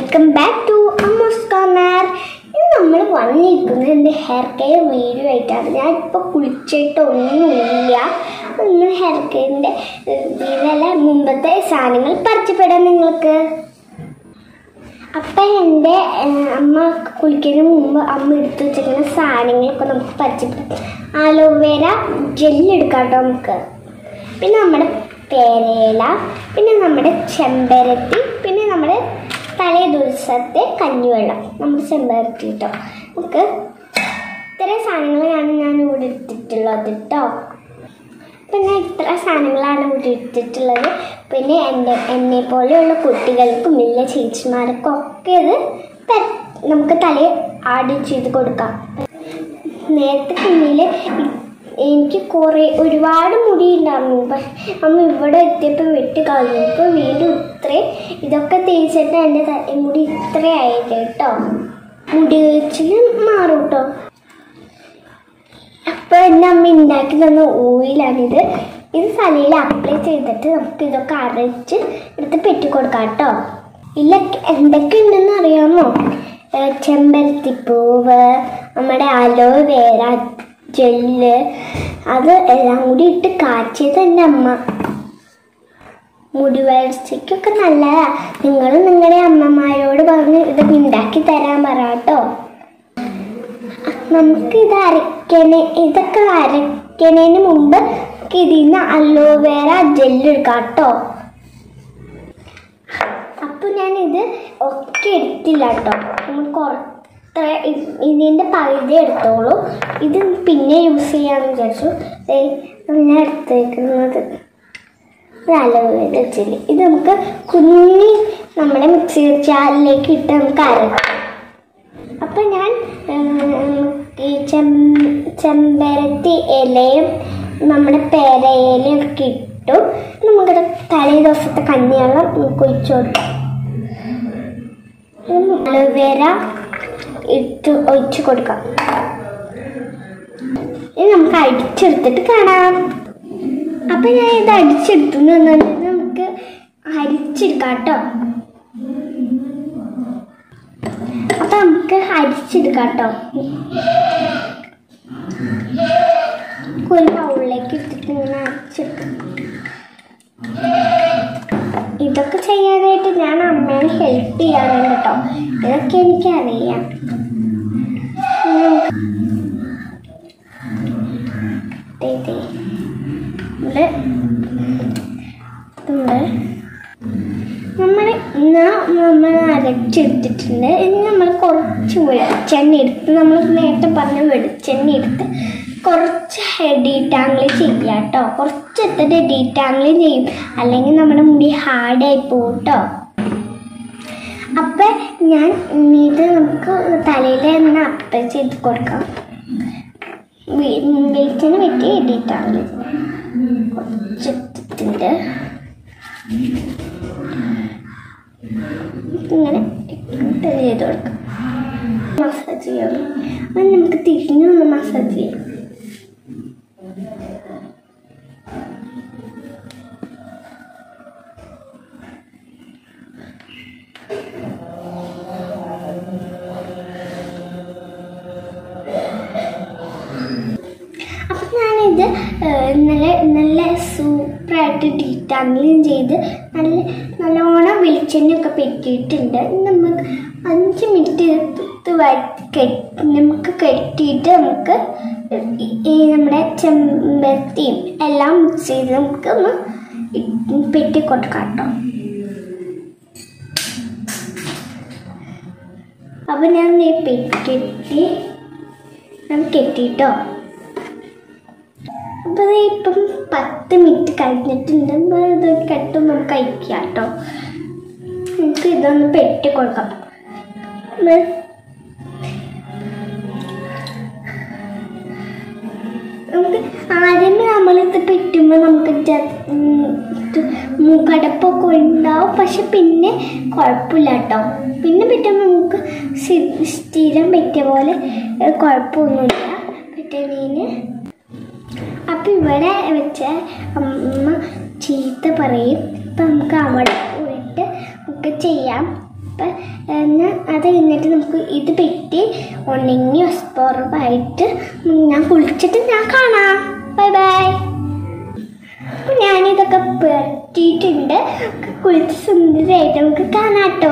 Welcome back to Ammo's corner ഇന്ന് നമ്മൾ വന്നിരിക്കുന്നത് എൻ്റെ ഹെയർ കെയർ വീഡിയോ ആയിട്ടാണ് ഞാൻ ഇപ്പോൾ കുളിച്ചിട്ടൊന്നുമില്ല ഒന്ന് ഹെയർ കെയറിൻ്റെ ഇതിലെ മുമ്പത്തെ സാധനങ്ങൾ പരിചയപ്പെടാം നിങ്ങൾക്ക് അപ്പം എൻ്റെ ഏഹ്, അമ്മ കുളിക്കുന്നതിന് മുമ്പ് അമ്മ എടുത്തു വെച്ചിരിക്കുന്ന സാധനങ്ങളൊക്കെ നമുക്ക് പരിചയപ്പെടാം ആലോവേര ജെല്ല് എടുക്കാം കേട്ടോ നമുക്ക് പിന്നെ നമ്മുടെ പേരയില പിന്നെ നമ്മുടെ ചെമ്പരത്തി പിന്നെ നമ്മുടെ തലേ ദിവസത്തെ കഞ്ഞിവെള്ളം നമ്മുടെ ചെമ്പരത്തി കേട്ടോ നമുക്ക് ഇത്രയും സാധനങ്ങളാണ് ഞാൻ ഇവിടെ എടുത്തിട്ടുള്ളത് കേട്ടോ പിന്നെ ഇത്ര സാധനങ്ങളാണ് ഇവിടെ എടുത്തിട്ടുള്ളത് പിന്നെ എൻ്റെ എന്നെ പോലെയുള്ള കുട്ടികൾക്കും വലിയ ചേച്ചിമാർക്കും ഒക്കെ ഇത് പ- നമുക്ക് തല ആഡ് ചെയ്ത് കൊടുക്കാം നേരത്തെ കുഞ്ഞിൽ എനിക്ക് കുറേ ഒരുപാട് മുടി ഉണ്ടായിരുന്നു പക്ഷെ അമ്മ ഇവിടെ എത്തിയപ്പോൾ വെട്ടി കളഞ്ഞു ഇപ്പോൾ വീണ്ടും ഇത്രയും ഇതൊക്കെ തേച്ചിട്ട് എൻ്റെ ത- മുടി ഇത്രയായിട്ട് കേട്ടോ മുടി വെച്ചിൽ മാറും കേട്ടോ അപ്പോൾ എൻ്റെ അമ്മ ഉണ്ടാക്കി തന്ന ഓയിലാണിത് ഇത് തലയിൽ അപ്ലൈ ചെയ്തിട്ട് നമുക്ക് ഇതൊക്കെ അരച്ച് എടുത്ത് പെറ്റി കൊടുക്കാം കേട്ടോ ഇല്ല എന്തൊക്കെ ഉണ്ടെന്ന് അറിയാമോ ഏഹ് ചെമ്പരത്തിപ്പൂവ് നമ്മുടെ അലോവേര ജെല്ല് അത് എല്ലാം കൂടി ഇട്ട് കാച്ചിയത് എൻ്റെ അമ്മ മുടി വളർച്ചയ്ക്കൊക്കെ നല്ലതാ നിങ്ങളും നിങ്ങളുടെ അമ്മമാരോട് പറഞ്ഞ് ഇത് ഉണ്ടാക്കി തരാൻ പറ കേട്ടോ നമുക്ക് ഇത് അരക്കണേ ഇതൊക്കെ അരക്കണേന് മുമ്പ് നമുക്ക് ഇതിൽ നിന്ന് അലോവേര ജെല്ല് എടുക്കാം കേട്ടോ അപ്പോൾ ഞാൻ ഇത് ഒക്കെ എടുത്തില്ല കേട്ടോ നമ്മൾ കുറച്ച് ഇതിൻ്റെ പകുതി എടുത്തോളൂ ഇത് പിന്നെ യൂസ് ചെയ്യാമെന്ന് വിചാരിച്ചു ദേ, ഞാൻ എടുത്തേക്കുന്നത് ഒരു അലോവേര ജെല്ല് ഇത് നമുക്ക് കുഞ്ഞി നമ്മുടെ മിക്സി ജാറിലേക്ക് ഇട്ട് നമുക്ക് അരക്കാം അപ്പം ഞാൻ ഉം, ഈ ചെം ചെമ്പരത്തി ഇലയും നമ്മുടെ പേരയിലയും ഒക്കെ ഇട്ടു നമ്മുടെ തലേ ദിവസത്തെ കഞ്ഞിവെള്ളം നമുക്ക് ഒഴിച്ചു കൊടുക്കാം ഉം, അലോവേര ഇട്ട് ഒഴിച്ചു കൊടുക്കാം ഇനി നമുക്ക് അടിച്ചെടുത്തിട്ട് കാണാം അപ്പം ഞാൻ ഇത് അടിച്ചെടുത്തു എന്ന് പറഞ്ഞാൽ നമുക്ക് അരിച്ചെടുക്കാം കേട്ടോ അപ്പൊ നമുക്ക് അരിച്ചെടുക്കാം കേട്ടോ ഒരു ബൗളിലേക്ക് ഇട്ടിട്ട് ഇങ്ങനെ അരിച്ചെടുക്കാം ഇതൊക്കെ ചെയ്യാനായിട്ട് ഞാൻ അമ്മേനെ ഹെൽപ്പ് ചെയ്യാറുണ്ട് കേട്ടോ ഇതൊക്കെ എനിക്കറിയാം ഉം. ദേ, ദേ. ഇവിടെ ഇതുണ്ട് നമ്മൾ നമ്മൾ അരച്ചെടുത്തിട്ടുണ്ട് ഇനി നമ്മൾ കുറച്ച് വെളിച്ചെണ്ണ എടുത്ത് നമ്മൾ നേരത്തെ പറഞ്ഞ വെളിച്ചെണ്ണ എടുത്ത് കുറച്ച് ഡീറ്റാങ്കിൾ ചെയ്യാം കേട്ടോ കുറച്ച് എടുത്തിട്ട് ഡീറ്റാങ്കിൾ ചെയ്യും അല്ലെങ്കിൽ നമ്മുടെ മുടി ഹാർഡായി പോകും കേട്ടോ അപ്പം ഞാൻ ഇത് നമുക്ക് തലയിൽ തന്നെ അപ്ലൈ ചെയ്ത് കൊടുക്കാം വെ- വെളിച്ചെണ്ണ വെട്ടി ഡീറ്റാങ്കിൾ കുറച്ച് എടുത്തിട്ടുണ്ട് ഇങ്ങനെ ഇട്ട് ചെയ്ത് കൊടുക്കാം മസാജ് ചെയ്യാം അത് നമുക്ക് തിരിഞ്ഞൊന്ന് മസാജ് ചെയ്യാം അപ്പം ഞാനിത് ഏഹ്, നല്ല നല്ല സൂപ്പറായിട്ട് ഡീറ്റാങ്കിളും ചെയ്ത് നല്ല നല്ലോണം വെളിച്ചെണ്ണയൊക്കെ പെറ്റിയിട്ടുണ്ട് ഇനി നമുക്ക് അഞ്ച് മിനിറ്റ് ഇത് കെട്ടി നമുക്ക് കെട്ടിയിട്ട് നമുക്ക് ഈ- ഈ നമ്മുടെ ചെമ്പരത്തിയും എല്ലാം മിക്സ് ചെയ്ത് നമുക്ക് ഒന്ന് ഇ- പെറ്റി കൊടുക്കാം കേട്ടോ അപ്പം ഞാൻ ദേ പെറ്റി ഞാൻ കെട്ടിട്ടോ അപ്പോൾ ദേ ഇപ്പം പത്ത് മിനിറ്റ് കഴിഞ്ഞിട്ടുണ്ട് അപ്പോൾ ഇത് കെട്ടും നമുക്ക് കഴിക്കാം കേട്ടോ നമുക്ക് ഇതൊന്ന് പെട്ടി കൊടുക്കാം നമ്മൾ നമുക്ക് ആദ്യമേ നമ്മളിത് പെറ്റുമ്പോൾ നമുക്ക് ജ- ഉം, ഇത് മൂക്കടപ്പൊക്കെ ഉണ്ടാവും പക്ഷെ പിന്നെ കുഴപ്പമില്ല കേട്ടോ പിന്നെ പെറ്റുമ്പോൾ നമുക്ക് സ്ഥി- സ്ഥിരം പറ്റിയ പോലെ ഏഹ്, കുഴപ്പമൊന്നുമില്ല പെറ്റണീന് അപ്പം ഇവിടെ വെച്ച് അമ്മ ചീത്ത പറയും അപ്പം നമുക്ക് അവിടെ പോയിട്ട് നമുക്ക് ചെയ്യാം അപ്പം എന്നാൽ അത് കഴിഞ്ഞിട്ട് നമുക്ക് ഇത് പെറ്റി ഉണങ്ങി ഒസ്പോറപ്പായിട്ട് ഞാൻ കുളിച്ചിട്ട് ഞാൻ കാണാം ബൈ ബൈ അപ്പം ഞാനിതൊക്കെ പെട്ടിയിട്ടുണ്ട് കുളിച്ച് സുന്ദരമായിട്ട് നമുക്ക് കാണാട്ടോ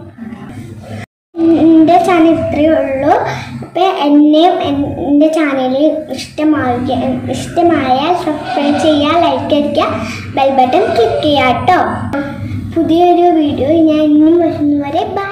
എൻ്റെ ചാനൽ ഇത്രയേ ഉള്ളൂ അപ്പം എന്നെയും എൻ്റെ ചാനലിൽ ഇഷ്ടമായ ഇഷ്ടമായാൽ സബ്സ്ക്രൈബ് ചെയ്യുക ലൈക്ക് അടിക്കുക ബെൽ ബട്ടൺ ക്ലിക്ക് ചെയ്യുക കേട്ടോ പുതിയൊരു വീഡിയോ ഞാൻ ഇന്നും വരുന്നവരെ ബൈ